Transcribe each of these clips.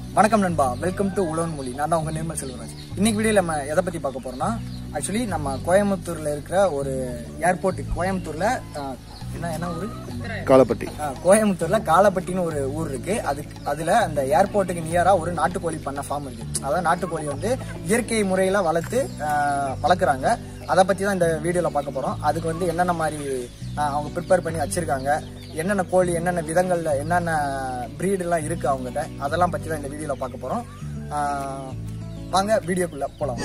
வணக்கம் நண்பா welcome to உழவன் மொழி நான் தான் உங்க நிர்மல் செல்வராஜ் இன்னைக்கு வீடியோல நம்ம எதை பத்தி பார்க்க போறோம்னா ஆக்சுவலி நம்ம கோயம்புத்தூர்ல இருக்கிற ஒரு ஏர்போர்ட் கோயம்புத்தூர்ல ஆஹ், என்ன என்ன ஊரு காலப்பட்டி ஆஹ், கோயம்புத்தூர்ல காலப்பட்டின்னு ஒரு ஊர் இருக்கு அதுக்கு அதுல அந்த ஏர்போர்ட்டுக்கு நியரா ஒரு நாட்டுக்கோழி பண்ண ஃபார்ம் இருக்கு அதாவது நாட்டுக்கோழி வந்து இயற்கை முறையில வளர்த்து ஆஹ், வளர்க்குறாங்க அதை பத்தி தான் இந்த வீடியோல பார்க்க போறோம் அதுக்கு வந்து என்னென்ன மாதிரி ஆஹ், அவங்க ப்ரிப்பேர் பண்ணி வச்சிருக்காங்க என்னென்ன கோழி என்னென்ன விதங்கள்ல என்னென்ன breed எல்லாம் இருக்கு அவங்ககிட்ட அதெல்லாம் பத்தி தான் இந்த வீடியோல பார்க்க போறோம் ஆஹ், வாங்க வீடியோக்குள்ள போலாம்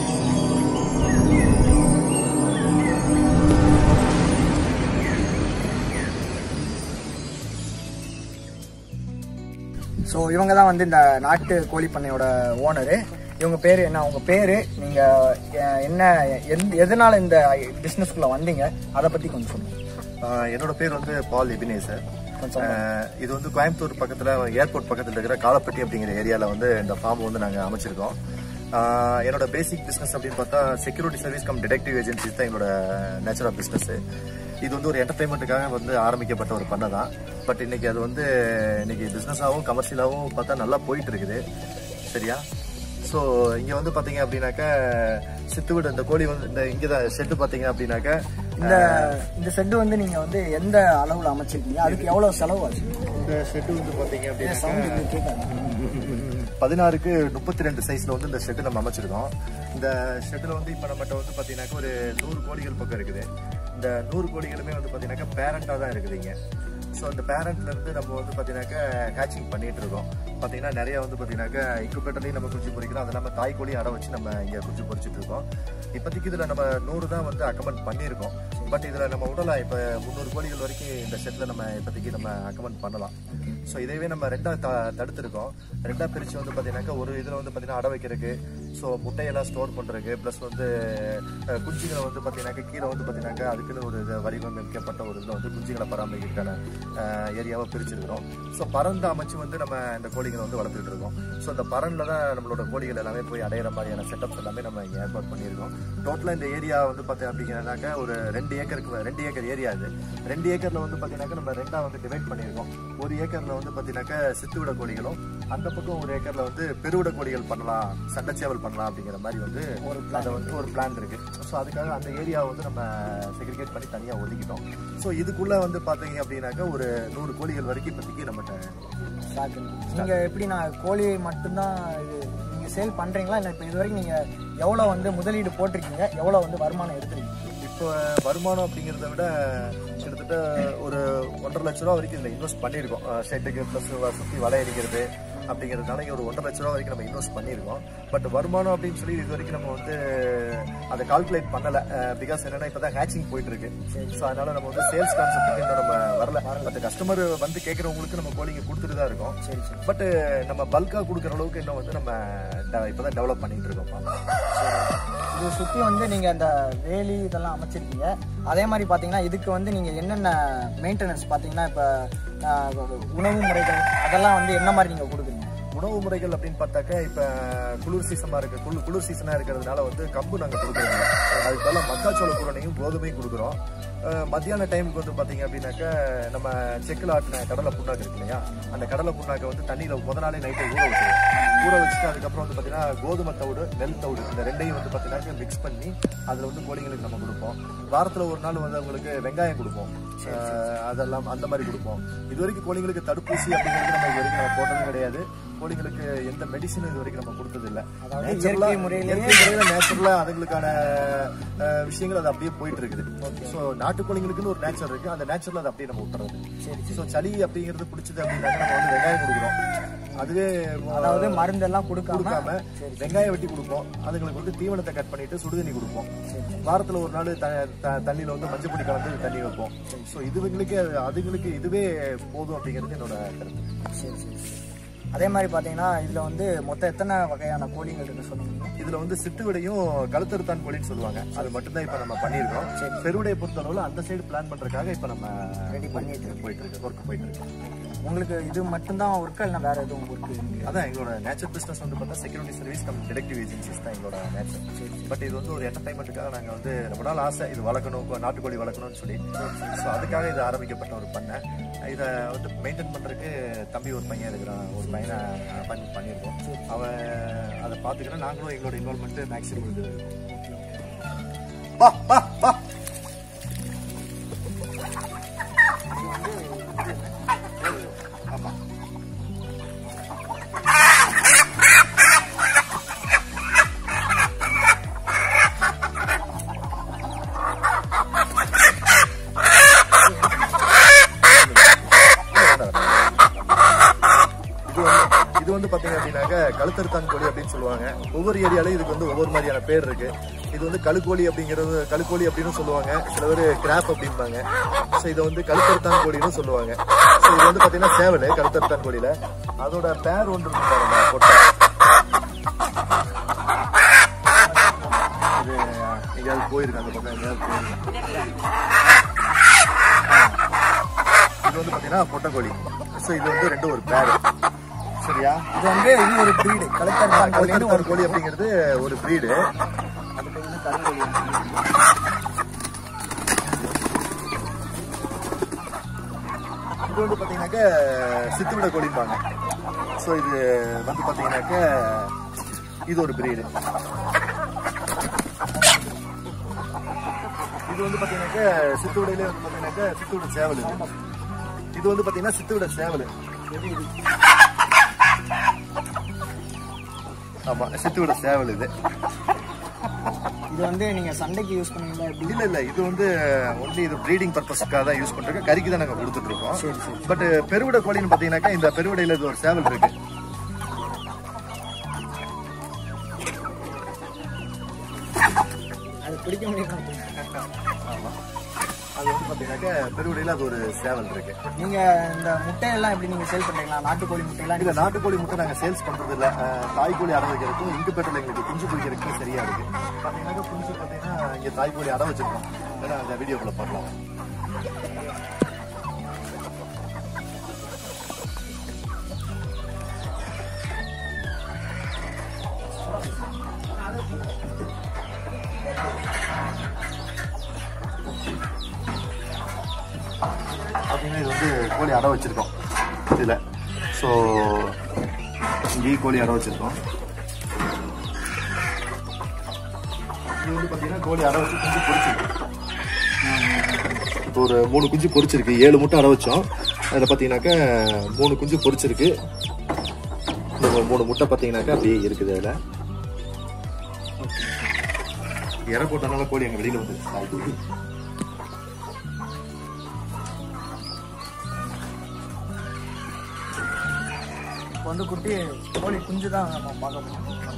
ஸோ இவங்க தான் வந்து இந்த நாட்டு கோழி பண்ணையோட ஓனரு இவங்க பேர் என்ன அவங்க பேரு நீங்க அஹ், என்ன எந்த- எதனால இந்த பிசினஸ்க்குள்ள வந்தீங்க அதை பத்தி கொஞ்சம் சொல்லுங்க ஆஹ் என்னோட பேர் வந்து பால் எபினேசர் கொஞ்சம் ஆஹ் இது வந்து கோயம்புத்தூர் பக்கத்துல ஏர்போர்ட் பக்கத்துல இருக்கிற காலப்பட்டி அப்படிங்கிற ஏரியால வந்து இந்த ஃபார்ம் வந்து நாங்க அமைச்சிருக்கோம் ஆஹ் என்னோட பேசிக் பிசினஸ் அப்படின்னு பார்த்தா security service cum detective agencies தான் என்னோட நேச்சர் ஆஃப் பிசினஸ் இது வந்து ஒரு என்டர்டைன்மெண்ட்டுக்காக வந்து ஆரம்பிக்கப்பட்ட ஒரு பண்ணை தான் பட் இன்னைக்கு அது வந்து இன்னைக்கு பிசினஸாகவும் கமர்ஷியலாகவும் பார்த்தா நல்லா போயிட்டு இருக்குது சரியா ஸோ இங்க வந்து பாத்தீங்க அப்படின்னாக்கா சித்துவிடு இந்த கோழி வந்து இந்த இங்க தான் ஷெட்டு பாத்தீங்க அப்படின்னாக்கா இந்த இந்த செட்டு வந்து நீங்க வந்து எந்த அளவுல அமைச்சிருக்கீங்க அதுக்கு எவ்வளவு செலவு ஆச்சு இந்த ஷெட்டு வந்து பாத்தீங்க அப்படின்னா சவுண்ட் இது கேட்காது பதினாறுக்கு முப்பத்தி ரெண்டு சைஸ்ல வந்து இந்த ஷெட்டு நம்ம அமைச்சிருக்கோம் இந்த ஷெட்டில் வந்து இப்போ நம்மகிட்ட வந்து பார்த்தீங்கன்னாக்கா ஒரு நூறு கோழிகள் பக்கம் இருக்குது இந்த நூறு கோழிகளுமே வந்து பார்த்தீங்கன்னாக்கா பேரண்டாக தான் இருக்குதுங்க ஸோ அந்த பேரண்ட்ல இருந்து நம்ம வந்து பார்த்தீங்கன்னாக்கா ஹேச்சிங் பண்ணிட்டு இருக்கோம் பார்த்தீங்கன்னா நிறைய வந்து பார்த்தீங்கன்னாக்கா இன்குபேட்டர்லையும் நம்ம குஞ்சு பொறிக்கிறோம் அது இல்லாமல் தாய் கோழி அடை வச்சு நம்ம இங்கே குஞ்சு பொறிச்சிட்டு இருக்கோம் இப்போதைக்கு இதில் நம்ம நூறு தான் வந்து அக்கமெண்ட் பண்ணியிருக்கோம் பட் இதில் நம்ம விடலாம் இப்போ முந்நூறு கோழிகள் வரைக்கும் இந்த ஷெட்டில் நம்ம இப்போதைக்கு நம்ம அக்கமெண்ட் பண்ணலாம் ஸோ இதையவே நம்ம ரெண்டா த தடுத்துருக்கோம் ரெண்டா பிரிச்சு வந்து பார்த்தீங்கன்னாக்கா ஒரு இதில் வந்து பார்த்தீங்கன்னா அடை வைக்கிறதுக்கு ஸோ முட்டையெல்லாம் ஸ்டோர் பண்ணுறதுக்கு ப்ளஸ் வந்து அஹ், குஞ்சுகளை வந்து பார்த்தீங்கன்னாக்கா கீழே வந்து பார்த்தீங்கன்னாக்கா அதுக்குன்னு ஒரு இது வடிவமைக்கப்பட்ட ஒரு இதில் வந்து குஞ்சுகளை பராமரிக்கிறதுக்கான ஏரியாவை பிரிச்சிருக்கிறோம் ஸோ பறந்து அமைச்சு வந்து நம்ம இந்த கோழிகளை வந்து வளர்த்துட்டு இருக்கோம் ஸோ இந்த பறனில் தான் நம்மளோட கோழிகள் எல்லாமே போய் அடையிற மாதிரியான செட்டப்ஸ் எல்லாமே நம்ம இங்கே ஏற்பாடு பண்ணியிருக்கோம் டோட்டலாக இந்த ஏரியா வந்து பார்த்தீங்க அப்படிங்கிறனாக்கா ஒரு ரெண்டு ஏக்கருக்கு ரெண்டு ஏக்கர் ஏரியா இது ரெண்டு ஏக்கரில் வந்து பார்த்தீங்கன்னாக்கா நம்ம ரெண்டாக வந்து டிவைட் பண்ணியிருக்கோம் ஒரு ஏக்கரில் வந்து பார்த்தீங்கன்னாக்கா சித்துவிட கோழிகளும் அந்த பக்கம் ஒரு ஏக்கரில் வந்து பெருவிட கோழிகள் பண்ணலாம் சண்டைச்சேவல் பண்ணலாம் அப்படிங்கிற மாதிரி வந்து ஒரு அதை வந்து ஒரு பிளான் இருக்கு ஸோ அதுக்காக அந்த ஏரியாவை வந்து நம்ம செக்ரிகேட் பண்ணி தனியாக ஒதுக்கிட்டோம் ஸோ இதுக்குள்ளே வந்து பார்த்தீங்க அப்படின்னாக்கா ஒரு நூறு கோழிகள் வரைக்கும் இப்போதைக்கு நம்மகிட்ட ஸ்டாக் இருக்கு. நீங்க எப்படி நான் கோழி மட்டும்தான் இது நீங்க சேல் பண்றீங்களா இல்ல இப்ப இது வரைக்கும் நீங்க எவ்வளவு வந்து முதலீடு போட்டிருக்கீங்க எவ்வளவு வந்து வருமானம் எடுத்துருக்கீங்க இப்போ வருமானம் அப்படிங்கிறத விட கிட்டத்தட்ட ஒரு ஒன்றரை லட்ச ரூபா வரைக்கும் இதில் இன்வெஸ்ட் பண்ணியிருக்கோம் ஷெட்டுக்கு ப்ளஸ் சுற்றி வலை அடிக்கிறது அப்படிங்கிறதுனால இங்க ஒரு ஒன்றரை லட்ச ரூபா வரைக்கும் நம்ம இன்வெஸ்ட் பண்ணியிருக்கோம் பட் வருமானம் அப்படின்னு சொல்லி இது வரைக்கும் நம்ம வந்து அதை கால்குலேட் பண்ணலை பிகாஸ் என்னன்னா இப்போ தான் ஹேச்சிங் போயிட்டு இருக்கு ஸோ அதனால நம்ம வந்து சேல்ஸ் கான்செப்ட்டுக்கு இன்னும் நம்ம வரல பட் கஸ்டமர் வந்து கேட்குறவங்களுக்கு நம்ம கோழிங்க கொடுத்துட்டு தான் இருக்கோம் சரி சரி பட் நம்ம பல்காக கொடுக்குற அளவுக்கு இன்னும் வந்து நம்ம இப்போ தான் டெவலப் பண்ணிட்டு இருக்கோம் இது சுத்தி வந்து நீங்க அந்த வேலி இதெல்லாம் அமைச்சிருக்கீங்க அதே மாதிரி பாத்தீங்கன்னா இதுக்கு வந்து நீங்க என்னென்ன மெயின்டெனன்ஸ் பாத்தீங்கன்னா இப்ப ஆஹ், உணவு முறைகள் அதெல்லாம் வந்து என்ன மாதிரி நீங்க கொடுக்குறீங்க உணவு முறைகள் அப்படின்னு பார்த்தாக்கா இப்போ குளிர் சீசனாக இருக்கு குளிர் குளிர் சீசனாக இருக்கிறதுனால வந்து கம்பு நாங்கள் கொடுக்குறோம் அதுக்கு பதிலாக மக்காச்சோள குரணையும் கோதுமையும் கொடுக்குறோம் அஹ் மத்தியான டைமுக்கு வந்து பார்த்தீங்க அப்படின்னாக்கா நம்ம செக்கில் ஆட்டின கடலை புண்ணாக்கு இருக்கு இல்லையா அந்த கடலை புண்ணாக்கை வந்து தண்ணியில் முத நாளே நைட்டை ஊற வச்சிருவோம் ஊற வச்சுட்டு அதுக்கப்புறம் வந்து பார்த்தீங்கன்னா கோதுமை தவிடு நெல் தவிடு இந்த ரெண்டையும் வந்து பார்த்தீங்கன்னா மிக்ஸ் பண்ணி அதில் வந்து கோழிங்களுக்கு நம்ம கொடுப்போம் வாரத்தில் ஒரு நாள் வந்து அவங்களுக்கு வெங்காயம் கொடுப்போம் அஹ் அதெல்லாம் அந்த மாதிரி கொடுப்போம் இது வரைக்கும் கோழிங்களுக்கு தடுப்பூசி அப்படிங்கிறது நம்ம இது வரைக்கும் நம்ம போட்டதும் கிடையாது கோழிங்களுக்கு எந்த மெடிசனும் இது வரைக்கும் நம்ம கொடுத்தது இல்ல அதாவது Natural-ஆ- இயற்கை முறையிலேயே இயற்கை முறையில நேச்சுரலா அதுங்களுக்கான அஹ், விஷயங்கள் அது அப்படியே போயிட்டு இருக்குது ஸோ நாட்டு கோழிங்களுக்குன்னு ஒரு நேச்சர் இருக்கு அந்த நேச்சர்ல அதை அப்படியே நம்ம விட்டுறது சரி ஸோ சளி அப்படிங்கிறது பிடிச்சது அப்படின்னாக்க நம்ம வந்து வெங்காயம் கொடுக்குறோம் அதுவே அதாவது மருந்தெல்லாம் கொடுக்காம கொடுக்காம வெங்காயம் வெட்டி கொடுப்போம் அதுங்களுக்கு வந்து தீவனத்தை கட் பண்ணிட்டு சுடுதண்ணி கொடுப்போம் வாரத்துல ஒரு நாள் த- த- தண்ணியில வந்து மஞ்சள் பொடி கலந்து தண்ணி வைப்போம் ஸோ இதுங்களுக்கு அதுங்களுக்கு இதுவே போதும் அப்படிங்கிறது என்னோட கருத்து சரி சரி சரி. அதே மாதிரி பாத்தீங்கன்னா இதுல வந்து மொத்தம் எத்தனை வகையான கோழிகள் இருக்கு சொன்னீங்க இதுல வந்து சிட்டு விடையும் கழுத்தறுத்தான் கோழின்னு சொல்லுவாங்க அது மட்டும்தான் இப்ப நம்ம பண்ணியிருக்கோம் பெருவிடையை பொறுத்தளவுல அந்த சைடு பிளான் பண்றதுக்காக இப்ப நம்ம ரெடி பண்ணிட்டு போயிட்டு இருக்கு ஒர்க் போயிட்டு இருக்கு உங்களுக்கு இது மட்டும்தான் ஒர்க்கா இல்லை வேற எதுவும் ஒர்க் அதான் எங்களோட நேச்சர் பிசினஸ் வந்து பார்த்தா security service cum detective agencies தான் எங்களோட நேச்சர் பட் இது வந்து ஒரு என்டர்டைன்மெண்ட்டுக்காக நாங்கள் வந்து ரொம்ப நாள் ஆசை இது வளர்க்கணும் இப்போ நாட்டுக்கோழி வளர்க்கணும்னு சொல்லி ஸோ அதுக்காக இது ஆரம்பிக்கப்பட்ட ஒரு பண்ணை இதை வந்து மெயின்டைன் பண்ணுறதுக்கு தம்பி ஒரு பையன் இருக்கிறான் ஒரு பையனை அப்பாயின்மெண்ட் பண்ணியிருக்கோம் அவன் அதை பார்த்துக்கிறேன் நாங்களும் எங்களோட இன்வால்மெண்ட்டு மேக்ஸிமம் இது இருக்கும் வா வா வா ஆமா இது வந்து இது வந்து பாத்தீங்க அப்படின்னாக்க கழுத்தறுத்தான் கோழி அப்படின்னு சொல்லுவாங்க ஒவ்வொரு ஏரியாலையும் இதுக்கு வந்து ஒவ்வொரு மாதிரியான பேர் இருக்கு இது வந்து கழுக்கோழி அப்படிங்கிறது கழுக்கோழி அப்படின்னு சொல்லுவாங்க சில பேர் கிராப் அப்படிம்பாங்க ஸோ இதை வந்து கழுத்தறுத்தான் கோழின்னு சொல்லுவாங்க ஸோ இது வந்து பாத்தீங்கன்னா சேவல் கழுத்தறுத்தான் கோழியில அதோட பேர் ஒன்று இருக்கு பாருங்க கொட்டை இது எங்கேயாவது போயிருக்கு அந்த பக்கம் எங்கேயாவது போயிருக்கு இது வந்து பாத்தீங்கன்னா பொட்டைக்கோழி ஸோ இது வந்து ரெண்டும் ஒரு பேர் சரியா இது வந்து இது ஒரு பிரீடு கலெக்டர் கோழின்னு ஒரு கழுத்தறுத்தான் கோழி அப்படிங்கிறது ஒரு பிரீடு அது பேர் வந்து கருங்கோழி இது வந்து பாத்தீங்கன்னாக்க சித்துவிட கோழிம்பாங்க ஸோ இது வந்து பாத்தீங்கன்னாக்க இது ஒரு பிரீடு இது வந்து பாத்தீங்கன்னாக்க சித்துவிடையிலே வந்து பாத்தீங்கன்னாக்க சித்துவிட சேவல் இது இது வந்து பாத்தீங்கன்னா சித்துவிட சேவல் ஆமா சித்துவிட சேவல் இது இது வந்து நீங்க சண்டைக்கு யூஸ் பண்ணுவீங்களா எப்படி இல்ல இல்ல இது வந்து ஒன்லி இது ப்ரீடிங் பர்பஸ்க்காக தான் யூஸ் பண்றோம் கறிக்கு தான் நாங்க கொடுத்துட்டு இருக்கோம் சரி சரி பட் பெருவிட கோழின்னு பாத்தீங்கன்னாக்கா இந்த பெருவிடையில இது ஒரு சேவல் இருக்கு அது பிடிக்க முடியும் ஆமா அது வந்து பாத்தீங்கன்னாக்கா பெருவிடையில அது ஒரு சேவல் இருக்கு நீங்க இந்த முட்டையெல்லாம் எப்படி நீங்க சேல் பண்றீங்களா நாட்டுக்கோழி முட்டையெல்லாம் இந்த நாட்டுக்கோழி முட்டை நாங்க சேல்ஸ் பண்றது இல்ல அஹ், தாய்க்கோழி அடை வைக்கிறதுக்கும் இங்குபேட்டில் எங்களுக்கு குஞ்சு பிடிக்கிறதுக்கும் சரியா இருக்கு பாத்தீங்கன்னாக்கா குஞ்சு பாத்தீங்கன்னா இங்க தாய்க்கோழி அடை வச்சிருக்கோம் ஏன்னா அந்த வீடியோக்குள்ள பார்க்கலாம் பார்த்தீங்கன்னா இது வந்து கோழி அடை வச்சிருக்கோம் இதில் ஸோ இங்கேயும் கோழி அடை வச்சிருக்கோம் இது வந்து பார்த்தீங்கன்னா கோழி அடை வச்சு குஞ்சு பொரிச்சிருக்கு இப்போ ஒரு மூணு குஞ்சு பொரிச்சிருக்கு ஏழு முட்டை அடை வச்சோம் அதில் பார்த்தீங்கன்னாக்கா மூணு குஞ்சு பொரிச்சிருக்கு இந்த மூ- மூணு முட்டை பார்த்தீங்கன்னாக்கா அப்படியே இருக்குது அதில் இற போட்டனால கோழி அங்கே வெளியில் வந்துருச்சு இப்போ வந்து குட்டி கோழி குஞ்சு தான் நம்ம பார்க்க முடியும்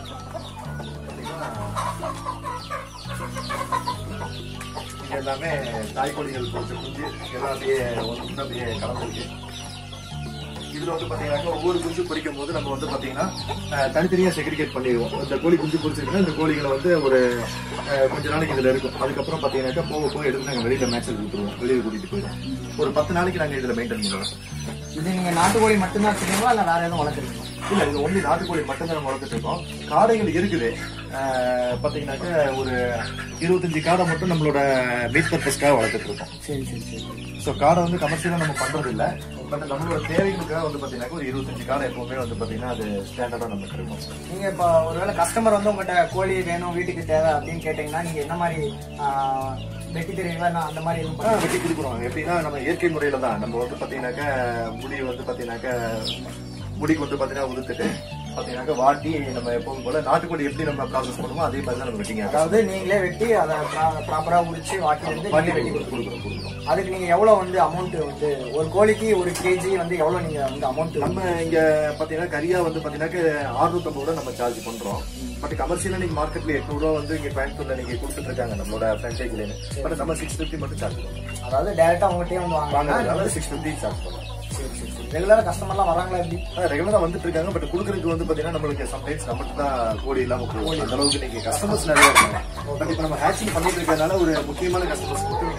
இங்க எல்லாமே தாய்க்கோழிகள் பொறிச்ச குஞ்சு எல்லாம் அப்படியே ஒன்று ஒன்று அப்படியே கலந்துருக்கு இதுல வந்து பாத்தீங்கன்னாக்கா ஒவ்வொரு குஞ்சு பொரிக்கும் போது நம்ம வந்து பாத்தீங்கன்னா அஹ், தனித்தனியா செக்ரிகேட் பண்ணிடுவோம் இந்த கோழி குஞ்சு பொரிச்சிருக்குன்னா இந்த கோழிகளை வந்து ஒரு அஹ், கொஞ்ச நாளைக்கு இதுல இருக்கும் அதுக்கப்புறம் பாத்தீங்கன்னாக்கா போக போக எடுத்து நாங்க வெளியில மேட்சல் கொடுத்துருவோம் வெளியில கூட்டிட்டு போயிடுவோம் ஒரு பத்து நாளைக்கு நாங்க இதுல மெயின்டைன் பண்ணுவோம் இது நீங்க நாட்டுக்கோழி மட்டும்தான் வச்சுருக்கீங்களா இல்லை வேற எதுவும் வளர்க்குறீங்களா இல்ல இது ஒன்லி நாட்டுக்கோழி மட்டும்தான் நம்ம வளர்த்துட்டு இருக்கோம் காடைகள் இருக்குது அஹ், பாத்தீங்கன்னாக்கா ஒரு இருபத்தஞ்சு காடை மட்டும் நம்மளோட மீட் பர்பஸ்க்காக வளர்த்துட்டு இருக்கோம் சரி சரி சரி ஸோ காடை வந்து கமர்ஷியலாக நம்ம பண்றது இல்ல பட் நம்மளோட தேவைகளுக்காக வந்து பாத்தீங்கன்னா ஒரு இருபத்தஞ்சு காடை எப்பவுமே வந்து பாத்தீங்கன்னா அது ஸ்டாண்டர்டா நமக்கு இருக்கும் நீங்க இப்போ ஒருவேளை கஸ்டமர் வந்து உங்கள்கிட்ட கோழி வேணும் வீட்டுக்கு தேவை அப்படின்னு கேட்டீங்கன்னா நீங்க என்ன மாதிரி ஆஹ், வெட்டி தருவீங்களா இல்லை அந்த மாதிரி எதுவும் ஆ, பண்ணுவீங்களா? வெட்டி கொடுக்குறோம் எப்படின்னா நம்ம இயற்கை முறையில தான் நம்ம வந்து பாத்தீங்கன்னாக்கா முடி வந்து பாத்தீங்கன்னாக்கா முடிக்கு வந்து பாத்தீங்கன்னா உதுத்துட்டு பாத்தீங்கன்னாக்கா வாட்டி நம்ம எப்பவும் போல நாட்டுக்கோழி எப்படி நம்ம ப்ராசஸ் பண்ணுமோ அதே மாதிரி தான் நம்ம வெட்டிங்க அதாவது நீங்களே வெட்டி அதை ப்ராப்பரா உரிச்சு வாட்டி வந்து வாட்டி நீங்களே வெட்டி வெட்டி கொடுக்கணும் கொடுக்குறோம் கொடுக்குறோம் அதுக்கு நீங்க எவ்வளவு வந்து அமௌண்ட் வந்து ஒரு கோழிக்கு ஒரு கேஜி வந்து எவ்வளவு நீங்க வந்து அமௌண்ட் நம்ம இங்க பாத்தீங்கன்னா கரியா வந்து பாத்தீங்கன்னா அறுநூத்தம்பது ரூபா நம்ம சார்ஜ் பண்றோம் பட் கமர்ஷியலா நீங்க மார்க்கெட்ல எட்நூறு ரூபா வந்து இங்க கோயம்புத்தூர்ல நீங்க கொடுத்துட்டு இருக்காங்க நம்மளோட ஃப்ரான்ச்சைஸ்ல பட் நம்ம சிக்ஸ் ஃபிஃப்டி மட்டும் சார்ஜ் பண்றோம் அதாவது டைரக்டா உங்கள்கிட்டயே வந்து வாங்குவாங்க வாங்குறதுனால சிக்ஸ் ஃபிஃப்டி சார்ஜ் பண்றோம் சரி சரி சரி ரெகுலரா கஸ்டமர்லாம் வராங்களா எப்படி ரெகுலரா வந்துட்டு இருக்காங்க பட் குடுக்கறதுக்கு வந்து பாத்தீங்கன்னா நம்மளுக்கு சம்டைம்ஸ் நமக்கு தான் கோடி இல்லாம போகும் அந்த அளவுக்கு நீங்க கஸ்டமர்ஸ் நிறைய இருக்காங்க பட் இப்ப நம்ம ஹேச்சிங் பண்ணிட்டு இருக்கறதுனால ஒரு முக்கியமான கஸ்டமர்ஸ் மட்டும்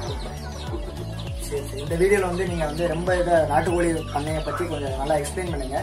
சரி சரி இந்த வீடியோல வந்து நீங்க வந்து ரொம்ப இதை நாட்டுக்கோழி பண்ணையை பத்தி கொஞ்சம் நல்லா எக்ஸ்பிளைன் பண்ணுங்க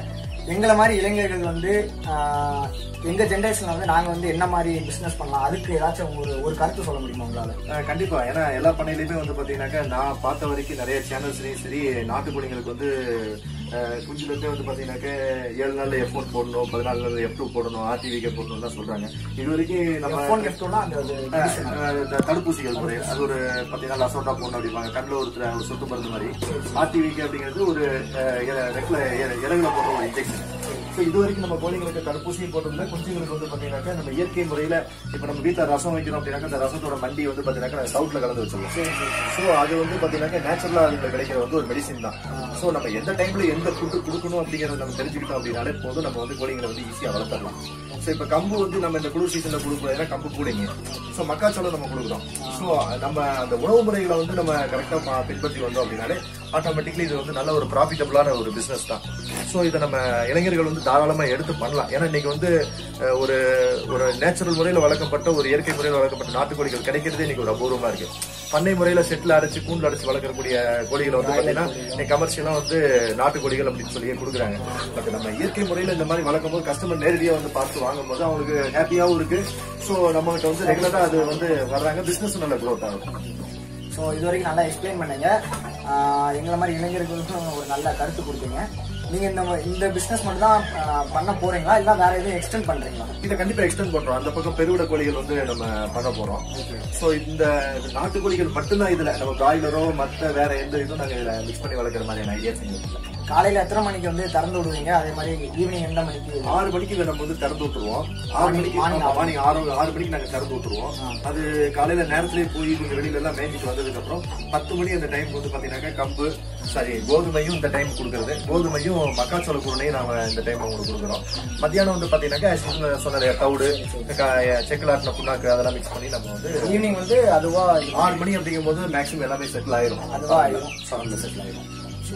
எங்களை மாதிரி இளைஞர்கள் வந்து ஆஹ், எங்க ஜென்ரேஷன்ல வந்து நாங்க வந்து என்ன மாதிரி பிசினஸ் பண்ணலாம் அதுக்கு ஏதாச்சும் ஒரு ஒரு கருத்து சொல்ல முடியுமா உங்களால அஹ் கண்டிப்பா ஏன்னா எல்லா பண்ணையிலுமே வந்து பாத்தீங்கன்னாக்கா நான் பார்த்த வரைக்கும் நிறைய சேனல்ஸ்லயும் சரி நாட்டுக்கோழிங்களுக்கு வந்து அஹ், குஞ்சுல இருந்தே வந்து பாத்தீங்கன்னாக்க ஏழு நாள்ல எஃப் ஒன் போடணும் பதினாலு நாள்ல எஃப் டூ போடணும் ஆர்டிவிகே போடணும் தான் சொல்றாங்க இது வரைக்கும் நம்ம ஃபோன் கெஃப்டோனா அந்த ஒரு medicine. அஹ், இந்த தடுப்பூசிகள் முறை அது ஒரு பாத்தீங்கன்னா லசோட்டா போடணும் அப்படிப்பாங்க கண்ணில் ஒருத்தர் ஒரு சொட்டு மருந்து மாதிரி ஆர்டிவிகே அப்படிங்கிறது ஒரு அஹ், இற- ரெக்குல இற- இறகுல போடுற ஒரு இன்ஜெக்ஷன் ஸோ இது வரைக்கும் நம்ம கோழிங்களுக்கு தடுப்பூசி போட்டதுல குஞ்சுங்களுக்கு வந்து பாத்தீங்கன்னாக்கா நம்ம இயற்கை முறையில இப்ப நம்ம வீட்டுல ரசம் வைக்கிறோம் அப்படின்னாக்கா அந்த ரசத்தோட மண்டி வந்து பாத்தீங்கன்னா சவுட்ல கலந்து வச்சிருக்கோம் ஸோ அது வந்து பாத்தீங்கன்னா நேச்சுரலா அதுல கிடைக்கிற வந்து ஒரு மெடிசின் தான் ஸோ நம்ம எந்த டைம்ல எந்த ஃபுட்டு கொடுக்கணும் அப்படிங்கறத நம்ம தெரிஞ்சுக்கிட்டோம் அப்படின்னாலே போதும் நம்ம வந்து கோழிங்களை வந்து ஈஸியா வளர்த்தரலாம் ஸோ இப்போ கம்பு வந்து நம்ம இந்த குளிர் சீசன்ல கொடுக்குறோம் ஏன்னா கம்பு கூலிங்க ஸோ மக்காச்சோளம் நம்ம கொடுக்குறோம் ஸோ நம்ம அந்த உணவு முறைகளை வந்து நம்ம கரெக்டாக பின்பற்றி வந்தோம் அப்படின்னாலே ஆட்டோமேட்டிக்லி இது வந்து நல்ல ஒரு ப்ராஃபிட்டபிளான ஒரு பிசினஸ் தான் ஸோ இதை நம்ம இளைஞர்கள் வந்து தாராளமாக எடுத்து பண்ணலாம் ஏன்னா இன்னைக்கு வந்து அஹ், ஒரு ஒரு நேச்சுரல் முறையில் வளர்க்கப்பட்ட ஒரு இயற்கை முறையில் வளர்க்கப்பட்ட நாட்டுக்கோழிகள் கிடைக்கிறதே இன்னைக்கு ஒரு அபூர்வமா இருக்கு பண்ணை முறையில செட்டில் அடைச்சு கூண்டில் அடைச்சு வளர்க்கக்கூடிய கோழிகளை வந்து பார்த்தீங்கன்னா இன்னைக்கு கமர்ஷியலாக வந்து நாட்டுக்கோழிகள் அப்படின்னு சொல்லியே கொடுக்குறாங்க பட் நம்ம இயற்கை முறையில் இந்த மாதிரி வளர்க்கும் போது கஸ்டமர் நேரடியாக வந்து பார்த்து வாங்கும்போது அவங்களுக்கு ஹாப்பியாகவும் இருக்கு ஸோ நம்ம கிட்ட வந்து ரெகுலராக அது வந்து வர்றாங்க பிசினஸ் நல்ல க்ரோத் ஆகும் ஸோ இது வரைக்கும் நல்லா எக்ஸ்பிளைன் பண்ணீங்க ஆஹ் எங்களை மாதிரி இளைஞர்களுக்கும் ஒரு நல்ல கருத்து கொடுத்தீங்க நீங்க இந்த இந்த பிசினஸ் மட்டும் தான் ஆஹ் பண்ண போறீங்களா இல்ல வேற எதுவும் எக்ஸ்டெண்ட் பண்றீங்களா இதை கண்டிப்பா எக்ஸ்டெண்ட் பண்றோம் அந்த பக்கம் பெருவிட கோழிகள் வந்து நம்ம பண்ண போறோம் சோ இந்த நாட்டுக்கோழிகள் மட்டும்தான் இதுல நம்ம பிராய்லரோ மத்த வேற எந்த இதுவும் நாங்க இதுல மிக்ஸ் பண்ணி வளர்க்குற மாதிரியான ஐடியாஸ் எங்களுக்கு இல்ல. காலையில எத்தனை மணிக்கு வந்து திறந்து விடுவீங்க அதே மாதிரி ஈவினிங் எந்த மணிக்கு ஆறு மணிக்கு இதை நம்ம வந்து திறந்து விட்டுருவோம் ஆறு மணிக்கு morning மார்னிங் ஆறு ஆறு மணிக்கு நாங்க திறந்து விட்டுருவோம் அது காலையில நேரத்திலேயே போய் கொஞ்சம் வெளியில எல்லாம் மேய்ச்சிட்டு வந்ததுக்கு அப்புறம் பத்து மணி அந்த டைம் வந்து பாத்தீங்கன்னாக்கா கம்பு சாரி கோதுமையும் இந்த டைம் கொடுக்கறது கோதுமையும் மக்காச்சோள குருணையும் நாம இந்த டைம் உங்களுக்கு கொடுக்குறோம் மத்தியானம் வந்து பாத்தீங்கன்னாக்கா as usual சொன்னது தவிடு செக்கலாட்டின புண்ணாக்கு அதெல்லாம் மிக்ஸ் பண்ணி நம்ம வந்து ஈவினிங் வந்து அதுவா ஆறு மணி அப்படிங்கும் போது மேக்ஸிமம் எல்லாமே செட்டில் ஆயிரும் அதுவா ஆயிரும். சரண்ல செட்டில் ஆயிரும்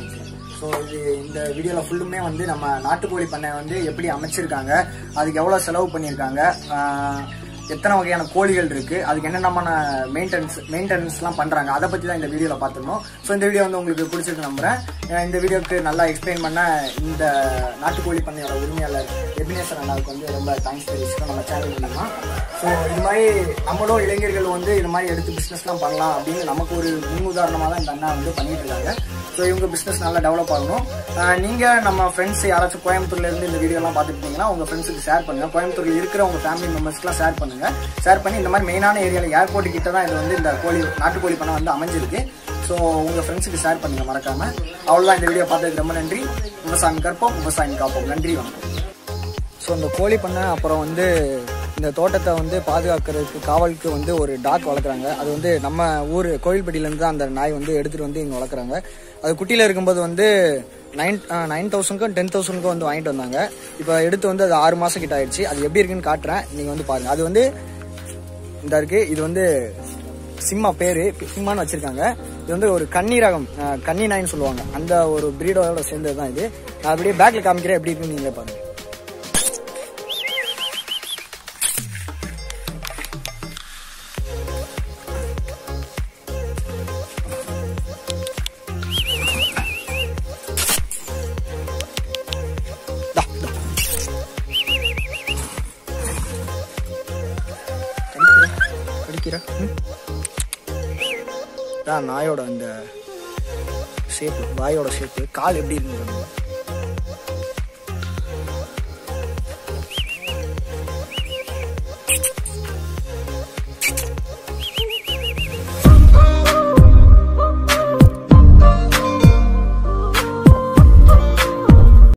ஸோ இது இந்த வீடியோவில் ஃபுல்லுமே வந்து நம்ம நாட்டுக்கோழி பண்ணை வந்து எப்படி அமைச்சிருக்காங்க அதுக்கு எவ்வளோ செலவு பண்ணியிருக்காங்க ஆஹ் எத்தனை வகையான கோழிகள் இருக்கு அதுக்கு என்னென்னமான மெயின்டெனன்ஸ் மெயின்டெனன்ஸ்லாம் பண்றாங்க அதை பத்தி தான் இந்த வீடியோவில் பார்த்துருந்தோம் ஸோ இந்த வீடியோ வந்து உங்களுக்கு பிடிச்சிருக்கு நம்புறேன் அஹ் இந்த வீடியோக்கு நல்லா எக்ஸ்பிளைன் பண்ண இந்த நாட்டுக்கோழி பண்ணையோட உரிமையாளர் எபினேசர் அண்ணாவுக்கு வந்து ரொம்ப தேங்க்ஸ் தெரிவிச்சுக்கோம் நம்ம சேனல் மூலமா ஸோ இது மாதிரி நம்மளும் இளைஞர்கள் வந்து இது மாதிரி எடுத்து பிஸ்னஸ்லாம் பண்ணலாம் அப்படின்னு நமக்கு ஒரு முன் உதாரணமாக தான் இந்த அண்ணா வந்து பண்ணிட்டு இருக்காங்க ஸோ இவங்க பிஸ்னஸ் நல்லா டெவலப் ஆகணும் ஆஹ் நீங்க நம்ம ஃப்ரெண்ட்ஸ் யாராச்சும் கோயம்புத்தூர்ல இருந்து இந்த வீடியோலாம் பார்த்துருந்தீங்கன்னா உங்க ஃப்ரெண்ட்ஸுக்கு ஷேர் பண்ணுங்க கோயம்புத்தூர்ல இருக்கிற உங்க ஃபேமிலி மெம்பர்ஸ்க்குலாம் ஷேர் பண்ணுங்க ஷேர் பண்ணி இந்த மாதிரி மெயினான ஏரியாவில் ஏர்போர்ட் கிட்ட தான் இது வந்து இந்த கோழி நாட்டுக்கோழி பண்ணை வந்து அமைஞ்சிருக்கு ஸோ உங்க ஃப்ரெண்ட்ஸுக்கு ஷேர் பண்ணுங்க மறக்காம அவ்வளோதான் இந்த வீடியோ பார்த்ததுக்கு ரொம்ப நன்றி விவசாயம் கற்போம் விவசாயம் காப்போம் நன்றி வணக்கம் ஸோ இந்த கோழி பண்ணை அப்புறம் வந்து இந்த தோட்டத்தை வந்து பாதுகாக்கிறதுக்கு காவலுக்கு வந்து ஒரு டாக் வளர்க்குறாங்க அது வந்து நம்ம ஊர் கோவில்பட்டியிலேருந்து தான் அந்த நாய் வந்து எடுத்துகிட்டு வந்து இங்கே வளர்க்குறாங்க அது குட்டியில் இருக்கும்போது வந்து நைன் நைன் தௌசண்ட்க்கும் டென் தௌசண்ட்க்கும் வந்து வாங்கிட்டு வந்தாங்க இப்போ எடுத்து வந்து அது ஆறு மாதம் கிட்ட ஆயிடுச்சு அது எப்படி இருக்குன்னு காட்டுறேன் நீங்கள் வந்து பாருங்கள் அது வந்து இந்த இருக்கு இது வந்து சிம்மா பேரு சிம்மான்னு வச்சிருக்காங்க இது வந்து ஒரு கன்னி ரகம் அஹ், கன்னி நாயின்னு சொல்லுவாங்க அந்த ஒரு பிரீடோட சேர்ந்தது தான் இது நான் அப்படியே பேக்ல காமிக்கிறேன் எப்படி இருக்குன்னு நீங்களே பாருங்க தா, தா. கடிக்கிற கடிக்கிற ம். இதான் நாயோட அந்த ஷேப்பு வாயோட ஷேப்பு கால் எப்படி இருக்கு